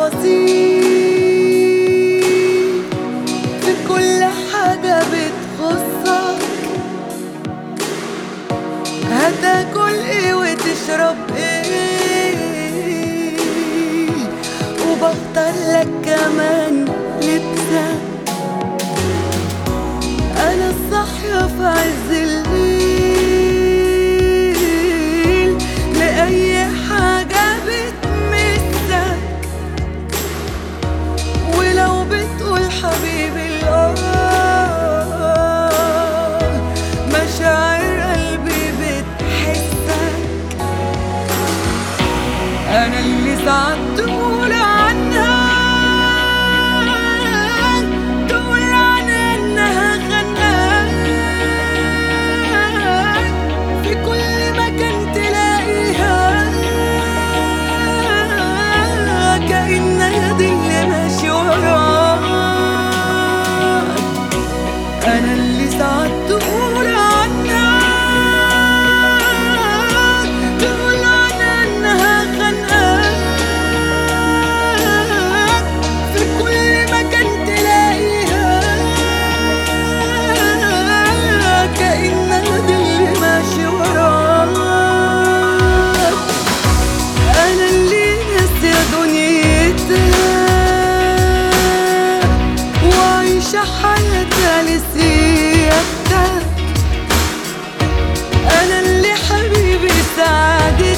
تفاصيل في كل حاجة بتخصك هتاكل ايه وتشرب ايه وبختار لك كمان لبسك انا الصاحية في عز الليل لأي حاجة بتمسك ولو بتقول حبيبي الآه مشاعر قلبي بتحسك أنا اللي ساعات تقول عنها تقول عنها إنها خناك في كل مكان تلاقيها كأنها دي اللي ماشي وراك أنا اللي ساعات تقول عنها تقول عنها إنها خانقاك في كل مكان تلاقيها كأنها دي اللي ماشي وراك أنا اللي ناسية دنيتها وعايشة حياتها لسيادتك أنا اللي حبيبي سعادتك